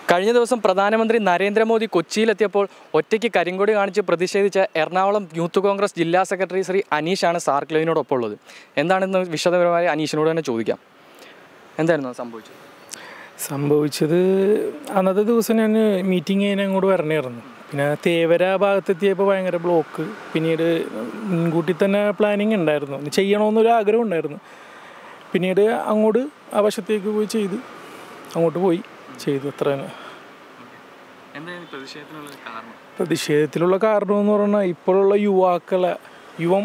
കഴിഞ്ഞ ദിവസം പ്രധാനമന്ത്രി നരേന്ദ്രമോദി കൊച്ചിയിലെത്തിയപ്പോൾ ഒറ്റയ്ക്ക് കരിങ്കൊടി കാണിച്ച് പ്രതിഷേധിച്ച എറണാകുളം യൂത്ത് കോൺഗ്രസ് ജില്ലാ സെക്രട്ടറി ശ്രീ അനീഷാണ് സാർക്ക് ലൈവിനോടൊപ്പം ഉള്ളത് എന്താണെന്ന് വിശദപരമായി അനീഷിനോട് തന്നെ ചോദിക്കാം എന്തായിരുന്നു അത് സംഭവിച്ചത് സംഭവിച്ചത് അന്നത്തെ ദിവസം ഞാൻ മീറ്റിംഗ് ചെയ്യാൻ അങ്ങോട്ട് വരണമായിരുന്നു പിന്നെ തേവര ഭാഗത്തെത്തിയപ്പോൾ ഭയങ്കര ബ്ലോക്ക് പിന്നീട് മുൻകൂട്ടി തന്നെ പ്ലാനിങ് ഉണ്ടായിരുന്നു ഇത് ചെയ്യണമെന്നൊരു ആഗ്രഹം ഉണ്ടായിരുന്നു പിന്നീട് അങ്ങോട്ട് ആ വശത്തേക്ക് പോയി ചെയ്തു അങ്ങോട്ട് പോയി ചെയ്തു അത്ര തന്നെ എന്തായിരുന്നു പ്രതിഷേധത്തിനുള്ള കാരണം പ്രതിഷേധത്തിലുള്ള കാരണം എന്ന് പറഞ്ഞാൽ ഇപ്പോഴുള്ള യുവാക്കളെ യുവം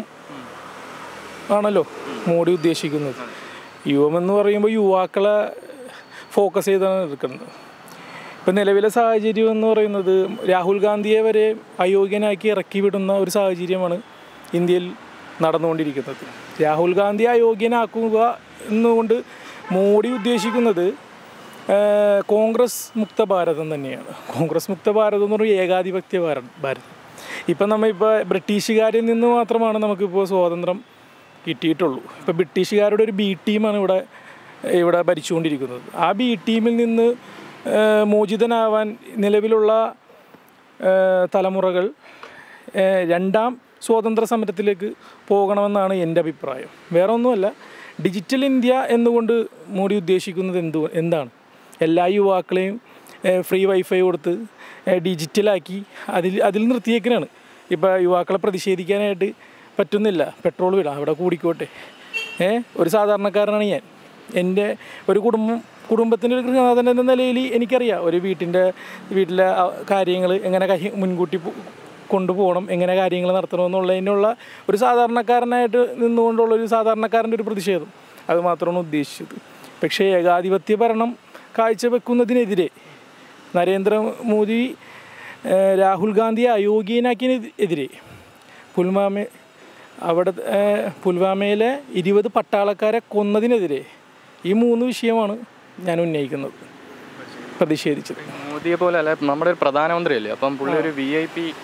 ആണല്ലോ മോഡി ഉദ്ദേശിക്കുന്നത് യുവം എന്ന് പറയുമ്പോൾ യുവാക്കളെ ഫോക്കസ് ചെയ്താണ് എടുക്കുന്നത് ഇപ്പം നിലവിലെ സാഹചര്യം എന്ന് പറയുന്നത് രാഹുൽ ഗാന്ധിയെ വരെ അയോഗ്യനാക്കി ഇറക്കി വിടുന്ന ഒരു സാഹചര്യമാണ് ഇന്ത്യയിൽ നടന്നുകൊണ്ടിരിക്കുന്നത് രാഹുൽ ഗാന്ധി അയോഗ്യനാക്കുക എന്നുകൊണ്ട് മോഡി ഉദ്ദേശിക്കുന്നത് ഏഹ്, കോൺഗ്രസ് മുക്ത ഭാരതം തന്നെയാണ് കോൺഗ്രസ് മുക്ത ഭാരതം എന്ന് പറയുന്നത് ഏകാധിപത്യ ഭാരതം ഭാരതം ഇപ്പം നമ്മൾ ഇപ്പോൾ ബ്രിട്ടീഷുകാരിൽ നിന്ന് മാത്രമാണ് നമുക്കിപ്പോൾ സ്വാതന്ത്ര്യം കിട്ടിയിട്ടുള്ളൂ ഇപ്പോൾ ബ്രിട്ടീഷുകാരുടെ ഒരു ബി ടീമാണ് ഇവിടെ ഇവിടെ ഭരിച്ചുകൊണ്ടിരിക്കുന്നത് ആ ബി ടീമിൽ നിന്ന് ഏഹ്, മോചിതനാവാൻ നിലവിലുള്ള ഏഹ്, തലമുറകൾ ഏഹ്, രണ്ടാം സ്വാതന്ത്ര്യ സമരത്തിലേക്ക് പോകണമെന്നാണ് എൻ്റെ അഭിപ്രായം വേറെ ഒന്നുമല്ല ഡിജിറ്റൽ ഇന്ത്യ എന്നുകൊണ്ട് മോഡി ഉദ്ദേശിക്കുന്നത് എന്തു എന്താണ് എല്ലാ യുവാക്കളെയും ഏഹ്, ഫ്രീ വൈഫൈ കൊടുത്ത് ഏഹ്, ഡിജിറ്റലാക്കി അതിൽ അതിൽ നിർത്തിയേക്കനാണ് ഇപ്പോൾ യുവാക്കളെ പ്രതിഷേധിക്കാനായിട്ട് പറ്റുന്നില്ല പെട്രോൾ വിടാം അവിടെ കൂടിക്കോട്ടെ ഏ ഒരു സാധാരണക്കാരനാണ് ഞാൻ എൻ്റെ ഒരു കുടുംബം കുടുംബത്തിൻ്റെ ഒരു ഗൃഹനാഥൻ എന്ന നിലയിൽ എനിക്കറിയാം ഒരു വീട്ടിൻ്റെ വീട്ടിലെ കാര്യങ്ങൾ എങ്ങനെ കൈ മുൻകൂട്ടി പോ- കൊണ്ടുപോകണം എങ്ങനെ കാര്യങ്ങൾ നടത്തണമെന്നുള്ളതിനുള്ള ഒരു സാധാരണക്കാരനായിട്ട് നിന്നുകൊണ്ടുള്ള ഒരു സാധാരണക്കാരൻ്റെ ഒരു പ്രതിഷേധം അത് മാത്രമാണ് ഉദ്ദേശിച്ചത് പക്ഷേ ഏകാധിപത്യ ഭരണം കാഴ്ചവെക്കുന്നതിനെതിരെ നരേന്ദ്രമോദി ഏഹ്, രാഹുൽ ഗാന്ധിയെ അയോഗ്യനാക്കിയതിനെതിരെ പുൽവാമ അവിടെ ഏഹ്, പുൽവാമയിലെ ഇരുപത് പട്ടാളക്കാരെ കൊന്നതിനെതിരെ ഈ മൂന്ന് വിഷയമാണ് ഞാൻ ഉന്നയിക്കുന്നത് പ്രതിഷേധിച്ചത് മോദിയെ പോലെ അല്ല നമ്മുടെ ഒരു പ്രധാനമന്ത്രിയല്ലേ അപ്പം പുള്ളി ഒരു V I P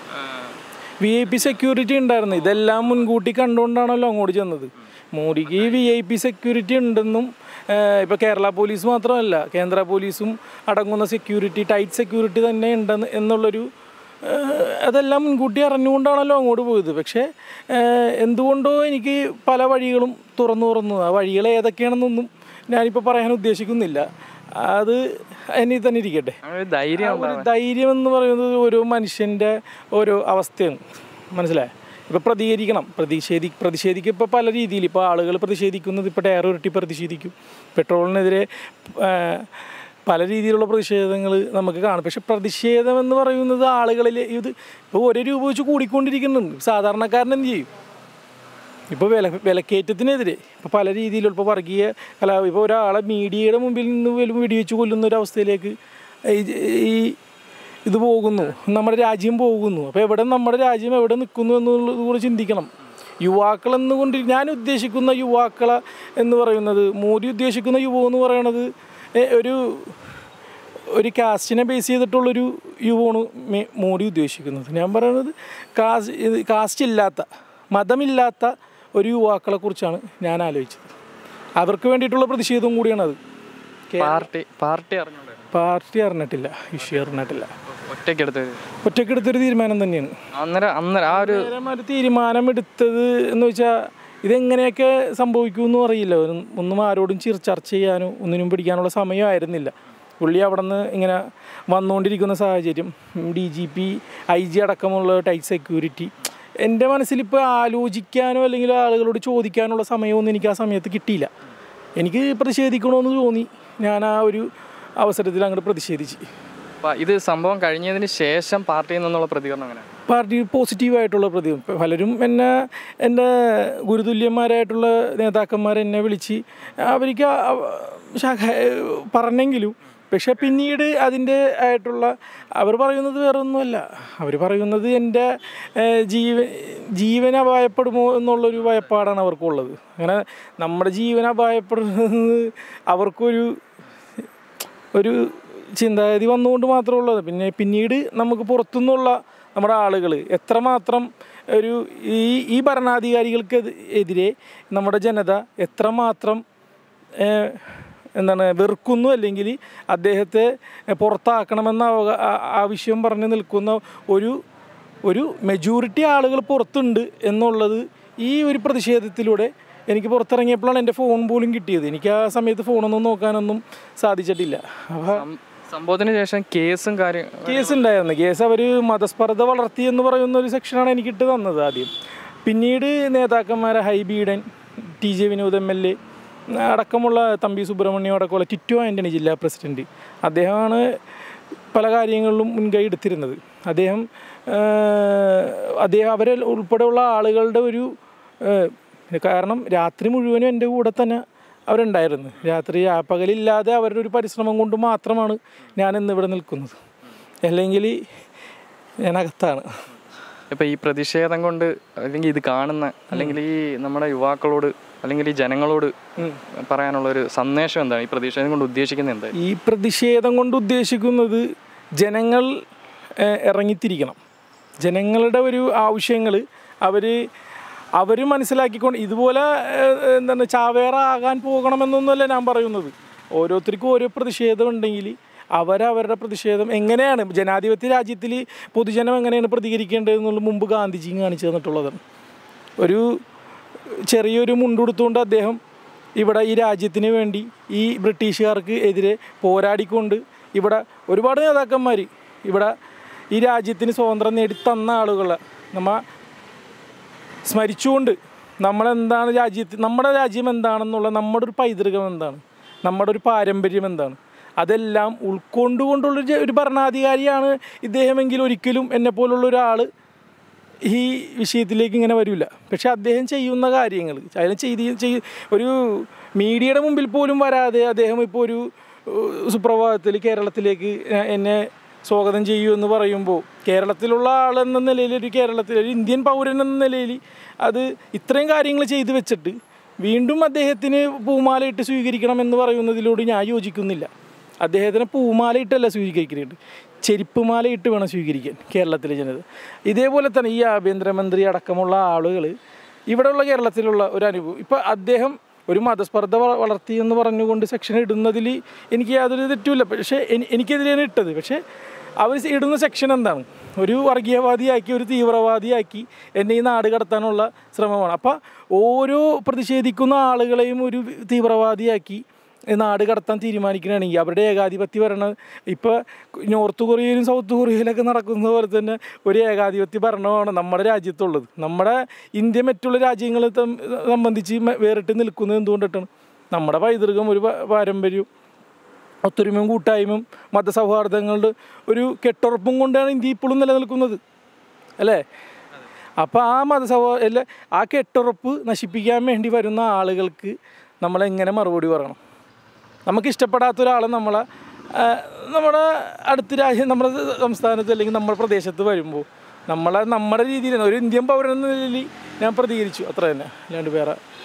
V I P security ഉണ്ടായിരുന്നു ഇതെല്ലാം മുൻകൂട്ടി കണ്ടുകൊണ്ടാണല്ലോ അങ്ങോട്ട് ചെന്നത് മോഡിക്ക് വി ഐ പി സെക്യൂരിറ്റി ഉണ്ടെന്നും ഇപ്പോൾ കേരള പോലീസ് മാത്രമല്ല കേന്ദ്ര പോലീസും അടങ്ങുന്ന സെക്യൂരിറ്റി ടൈറ്റ് സെക്യൂരിറ്റി തന്നെ ഉണ്ടെന്ന് എന്നുള്ളൊരു ഏഹ്, അതെല്ലാം മുൻകൂട്ടി അറിഞ്ഞുകൊണ്ടാണല്ലോ അങ്ങോട്ട് പോയത് പക്ഷേ ഏഹ്, എന്തുകൊണ്ടോ എനിക്ക് പല വഴികളും തുറന്നു തുറന്നു ആ വഴികൾ ഏതൊക്കെയാണെന്നൊന്നും ഞാനിപ്പോൾ പറയാൻ ഉദ്ദേശിക്കുന്നില്ല അത് എന്നിൽ തന്നെ ഇരിക്കട്ടെ അങ്ങനെ ഒരു ധൈര്യം ആ ഒരു ധൈര്യം എന്ന് പറയുന്നത് ഓരോ മനുഷ്യൻ്റെ ഓരോ അവസ്ഥയാണ് മനസ്സിലായോ ഇപ്പോൾ പ്രതികരിക്കണം പ്രതിഷേധി പ്രതിഷേധിക്കും ഇപ്പോൾ പല രീതിയിൽ ഇപ്പോൾ ആളുകൾ പ്രതിഷേധിക്കുന്നത് ഇപ്പോൾ ടയർ ഉരുട്ടി പ്രതിഷേധിക്കും പെട്രോളിനെതിരെ ആ, പല രീതിയിലുള്ള പ്രതിഷേധങ്ങൾ നമുക്ക് കാണും പക്ഷെ പ്രതിഷേധം എന്ന് പറയുന്നത് ആളുകളിൽ ഇത് ഇപ്പോൾ ഒരു രൂപ വെച്ച് കൂടിക്കൊണ്ടിരിക്കുന്നുണ്ട് സാധാരണക്കാരൻ എന്ത് ചെയ്യും ഇപ്പോൾ വില വിലക്കയറ്റത്തിനെതിരെ ഇപ്പോൾ പല രീതിയിലുള്ള ഇപ്പോൾ വർഗീയ കലാ ഇപ്പോൾ ഒരാളെ മീഡിയയുടെ മുമ്പിൽ നിന്ന് പോലും വെടിവെച്ച് കൊല്ലുന്ന ഒരു അവസ്ഥയിലേക്ക് ഈ- ഈ ഇത് പോകുന്നു നമ്മുടെ രാജ്യം പോകുന്നു അപ്പോൾ എവിടെ നമ്മുടെ രാജ്യം എവിടെ നിൽക്കുന്നു എന്നുള്ളത് കൂടി ചിന്തിക്കണം യുവാക്കൾ എന്നുകൊണ്ട് ഞാൻ ഉദ്ദേശിക്കുന്ന യുവാക്കളെ എന്ന് പറയുന്നത് മോദി ഉദ്ദേശിക്കുന്ന യുവം എന്ന് പറയുന്നത് ഏ, ഒരു ഒരു കാസ്റ്റിനെ ബേസ് ചെയ്തിട്ടുള്ളൊരു യുവമാണ് മേ- മോഡി ഉദ്ദേശിക്കുന്നത് ഞാൻ പറയുന്നത് കാസ് ഇത് കാസ്റ്റ് ഇല്ലാത്ത മതമില്ലാത്ത ഒരു യുവാക്കളെ കുറിച്ചാണ് ഞാൻ ആലോചിച്ചത് അവർക്ക് വേണ്ടിയിട്ടുള്ള പ്രതിഷേധവും കൂടിയാണത് പാർട്ടി പാർട്ടി അറിഞ്ഞൂടെ പാർട്ടി അറിഞ്ഞിട്ടില്ല ഇഷ്യൂ അറിഞ്ഞിട്ടില്ല ഒറ്റയ്ക്കെടുത്തത് ഒറ്റക്കെടുത്തൊരു തീരുമാനം തന്നെയാണ് അന്നേരം അന്നേരം ആ ഒരു നേരം ഒരു തീരുമാനം എടുത്തത് എന്ന് വെച്ചാൽ ഇതെങ്ങനെയൊക്കെ സംഭവിക്കുമെന്നും അറിയില്ല ഒരു- ഒന്നും ആരോടും ചിർ ചർച്ച ചെയ്യാനോ ഒന്നിനും പിടിക്കാനുള്ള സമയമായിരുന്നില്ല പുള്ളി അവിടെ നിന്ന് ഇങ്ങനെ വന്നുകൊണ്ടിരിക്കുന്ന സാഹചര്യം D G P I G അടക്കമുള്ള ടൈറ്റ് സെക്യൂരിറ്റി എൻ്റെ മനസ്സിലിപ്പോൾ ആലോചിക്കാനോ അല്ലെങ്കിൽ ആളുകളോട് ചോദിക്കാനുള്ള സമയമൊന്നും എനിക്ക് ആ സമയത്ത് കിട്ടിയില്ല എനിക്ക് പ്രതിഷേധിക്കണമെന്ന് തോന്നി ഞാൻ ആ ഒരു അവസരത്തിൽ അങ്ങോട്ട് പ്രതിഷേധിച്ച് അപ്പൊ ഇത് സംഭവം കഴിഞ്ഞതിന് ശേഷം പാർട്ടിയിൽ നിന്നുള്ള പ്രതികരണം എങ്ങനെയാണ് പാർട്ടി പോസിറ്റീവായിട്ടുള്ള പ്രതി പലരും എന്നെ എൻ്റെ ഗുരുതുല്യന്മാരായിട്ടുള്ള നേതാക്കന്മാർ എന്നെ വിളിച്ച് അവർക്ക് ആ- ശാഖ പറഞ്ഞെങ്കിലും പക്ഷെ പിന്നീട് അതിൻ്റെ ആയിട്ടുള്ള അവർ പറയുന്നത് വേറെ ഒന്നുമല്ല അവർ പറയുന്നത് എൻ്റെ ഏഹ്, ജീവ ജീവൻ അപായപ്പെടുമോ എന്നുള്ളൊരു ഭയപ്പാടാണ് അവർക്കുള്ളത് അങ്ങനെ നമ്മുടെ ജീവൻ അപായപ്പെടുന്നത് അവർക്കൊരു ഒരു ചിന്താഗതി വന്നുകൊണ്ട് മാത്രമുള്ളത് പിന്നെ പിന്നീട് നമുക്ക് പുറത്തുനിന്നുള്ള നമ്മുടെ ആളുകൾ എത്രമാത്രം ഒരു ഈ ഈ ഭരണാധികാരികൾക്ക് എത് എതിരെ നമ്മുടെ ജനത എത്രമാത്രം ഏഹ്, എന്താണ് വെറുക്കുന്നു അല്ലെങ്കിൽ അദ്ദേഹത്തെ പുറത്താക്കണമെന്ന അവക- ആ- ആവശ്യം പറഞ്ഞ് നിൽക്കുന്ന ഒരു ഒരു മെജോറിറ്റി ആളുകൾ പുറത്തുണ്ട് എന്നുള്ളത് ഈ ഒരു പ്രതിഷേധത്തിലൂടെ എനിക്ക് പുറത്തിറങ്ങിയപ്പോഴാണ് എൻ്റെ ഫോൺ പോലും കിട്ടിയത് എനിക്ക് ആ സമയത്ത് ഫോണൊന്നും നോക്കാനൊന്നും സാധിച്ചിട്ടില്ല അപ്പോൾ സം- സംഭവത്തിന് ശേഷം കേസും കാര്യം കേസ് ഉണ്ടായിരുന്നു കേസ് അവർ മതസ്പർദ്ധ വളർത്തി എന്ന് പറയുന്ന ഒരു സെക്ഷനാണ് എനിക്കിട്ട് തന്നത് ആദ്യം പിന്നീട് നേതാക്കന്മാരെ Hibi Eden T J Vinod M L A അടക്കമുള്ള തമ്പി സുബ്രഹ്മണ്യം അടക്കമുള്ള ടിറ്റു ആൻ്റണി ജില്ലാ പ്രസിഡൻറ്റ് അദ്ദേഹമാണ് പല കാര്യങ്ങളിലും മുൻകൈ എടുത്തിരുന്നത് അദ്ദേഹം ആ, അദ്ദേഹം അവരെ ഉൾപ്പെടെയുള്ള ആളുകളുടെ ഒരു ആ, കാരണം രാത്രി മുഴുവനും എൻ്റെ കൂടെ തന്നെ അവരുണ്ടായിരുന്നു രാത്രി ആ പകലില്ലാതെ അവരുടെ ഒരു പരിശ്രമം കൊണ്ട് മാത്രമാണ് ഞാൻ ഇന്ന് ഇവിടെ നിൽക്കുന്നത് അല്ലെങ്കിൽ ഞാൻ അകത്താണ് ഇപ്പം ഈ പ്രതിഷേധം കൊണ്ട് അല്ലെങ്കിൽ ഇത് കാണുന്ന അല്ലെങ്കിൽ ഈ നമ്മുടെ യുവാക്കളോട് അല്ലെങ്കിൽ ഈ ജനങ്ങളോട് പറയാനുള്ള ഒരു സന്ദേശം എന്താണ് ഈ പ്രതിഷേധം കൊണ്ട് ഉദ്ദേശിക്കുന്നത് എന്താ ഈ പ്രതിഷേധം കൊണ്ട് ഉദ്ദേശിക്കുന്നത് ജനങ്ങൾ ഏഹ്, ഇറങ്ങിത്തിരിക്കണം ജനങ്ങളുടെ ഒരു ആവശ്യങ്ങൾ അവർ അവർ മനസ്സിലാക്കിക്കൊണ്ട് ഇതുപോലെ ഏഹ്, എന്താണ് ചാവേറ ആകാൻ പോകണമെന്നൊന്നുമല്ല ഞാൻ പറയുന്നത് ഓരോരുത്തർക്കും ഓരോ പ്രതിഷേധം ഉണ്ടെങ്കിൽ അവരവരുടെ പ്രതിഷേധം എങ്ങനെയാണ് ജനാധിപത്യ രാജ്യത്തിൽ പൊതുജനം എങ്ങനെയാണ് പ്രതികരിക്കേണ്ടത് എന്നുള്ള മുമ്പ് ഗാന്ധിജിയും കാണിച്ചു തന്നിട്ടുള്ളതാണ് ഒരു ചെറിയൊരു മുണ്ടുടുത്തുകൊണ്ട് അദ്ദേഹം ഇവിടെ ഈ രാജ്യത്തിന് വേണ്ടി ഈ ബ്രിട്ടീഷുകാർക്ക് എതിരെ പോരാടിക്കൊണ്ട് ഇവിടെ ഒരുപാട് നേതാക്കന്മാർ ഇവിടെ ഈ രാജ്യത്തിന് സ്വാതന്ത്ര്യം നേടി തന്ന ആളുകളെ നമ്മ സ്മരിച്ചുകൊണ്ട് നമ്മളെന്താണ് രാജ്യത്ത് നമ്മുടെ രാജ്യം എന്താണെന്നുള്ള നമ്മുടെ ഒരു പൈതൃകം എന്താണ് നമ്മുടെ ഒരു പാരമ്പര്യം എന്താണ് അതെല്ലാം ഉൾക്കൊണ്ടുകൊണ്ടുള്ള ഒരു- ഒരു ഭരണാധികാരിയാണ് ഇദ്ദേഹമെങ്കിൽ ഒരിക്കലും എന്നെ പോലുള്ള ഒരാൾ ഈ വിഷയത്തിലേക്ക് ഇങ്ങനെ വരില്ല പക്ഷെ അദ്ദേഹം ചെയ്യുന്ന കാര്യങ്ങൾ അതിനെ ചെയ്ത് ചെയ് ഒരു മീഡിയയുടെ മുമ്പിൽ പോലും വരാതെ അദ്ദേഹം ഇപ്പോൾ ഒരു ഏഹ്, സുപ്രഭാതത്തിൽ കേരളത്തിലേക്ക് എ- എന്നെ സ്വാഗതം ചെയ്യൂ എന്ന് പറയുമ്പോൾ കേരളത്തിലുള്ള ആളെന്ന നിലയിൽ ഒരു കേരളത്തിൽ ഒരു ഇന്ത്യൻ പൗരൻ എന്ന നിലയിൽ അത് ഇത്രയും കാര്യങ്ങൾ ചെയ്തു വെച്ചിട്ട് വീണ്ടും അദ്ദേഹത്തിന് പൂമാലയിട്ട് സ്വീകരിക്കണം എന്ന് പറയുന്നതിലൂടെ ഞാൻ യോജിക്കുന്നില്ല അദ്ദേഹത്തിനെ പൂമാലയിട്ടല്ല സ്വീകരിക്കുന്നുണ്ട് ചെരുപ്പ് മാലയിട്ട് വേണം സ്വീകരിക്കാൻ കേരളത്തിലെ ജനത ഇതേപോലെ തന്നെ ഈ ആഭ്യന്തരമന്ത്രി അടക്കമുള്ള ആളുകൾ ഇവിടെയുള്ള കേരളത്തിലുള്ള ഒരു അനുഭവം ഇപ്പം അദ്ദേഹം ഒരു മതസ്പർദ്ധ വ- വളർത്തി എന്ന് പറഞ്ഞുകൊണ്ട് സെക്ഷൻ ഇടുന്നതിൽ എനിക്ക് യാതൊരു തെറ്റുമില്ല പക്ഷേ എനി- എനിക്കെതിരെയാണ് ഇട്ടത് പക്ഷേ അവർ ഇടുന്ന സെക്ഷൻ എന്താണ് ഒരു വർഗീയവാദിയാക്കി ഒരു തീവ്രവാദിയാക്കി എന്നെ ഈ നാട് കടത്താനുള്ള ശ്രമമാണ് അപ്പം ഓരോ പ്രതിഷേധിക്കുന്ന ആളുകളെയും ഒരു തീവ്രവാദിയാക്കി നാട് കടത്താൻ തീരുമാനിക്കുകയാണെങ്കിൽ അവരുടെ ഏകാധിപത്യ ഭരണം ഇപ്പോൾ നോർത്ത് കൊറിയയിലും സൗത്ത് കൊറിയയിലൊക്കെ നടക്കുന്ന പോലെ തന്നെ ഒരു ഏകാധിപത്യ ഭരണമാണ് നമ്മുടെ രാജ്യത്തുള്ളത് നമ്മുടെ ഇന്ത്യ മറ്റുള്ള രാജ്യങ്ങളെ തം- സംബന്ധിച്ച് മ- വേറിട്ട് നിൽക്കുന്നത് എന്തുകൊണ്ടിട്ടാണ് നമ്മുടെ പൈതൃകം ഒരു പ- പാരമ്പര്യവും ഒത്തൊരുമയും കൂട്ടായ്മയും മതസൗഹാർദ്ദങ്ങളുടെ ഒരു കെട്ടുറപ്പും കൊണ്ടാണ് ഇന്ത്യ ഇപ്പോഴും നിലനിൽക്കുന്നത് അല്ലേ അപ്പോൾ ആ മതസൗഹാ അല്ല ആ കെട്ടുറപ്പ് നശിപ്പിക്കാൻ വേണ്ടി വരുന്ന ആളുകൾക്ക് നമ്മളെങ്ങനെ മറുപടി പറയണം നമുക്ക് ഇഷ്ടപ്പെടാത്ത ഒരാൾ നമ്മളെ ആ, നമ്മുടെ അടുത്ത രാജ്യം നമ്മുടെ സംസ്ഥാനത്ത് അല്ലെങ്കിൽ നമ്മുടെ പ്രദേശത്ത് വരുമ്പോൾ നമ്മളെ നമ്മുടെ രീതിയിൽ ഒരു ഇന്ത്യൻ പൗരൻ എന്ന നിലയിൽ ഞാൻ പ്രതികരിച്ചു അത്ര തന്നെ അല്ലാണ്ട് വേറെ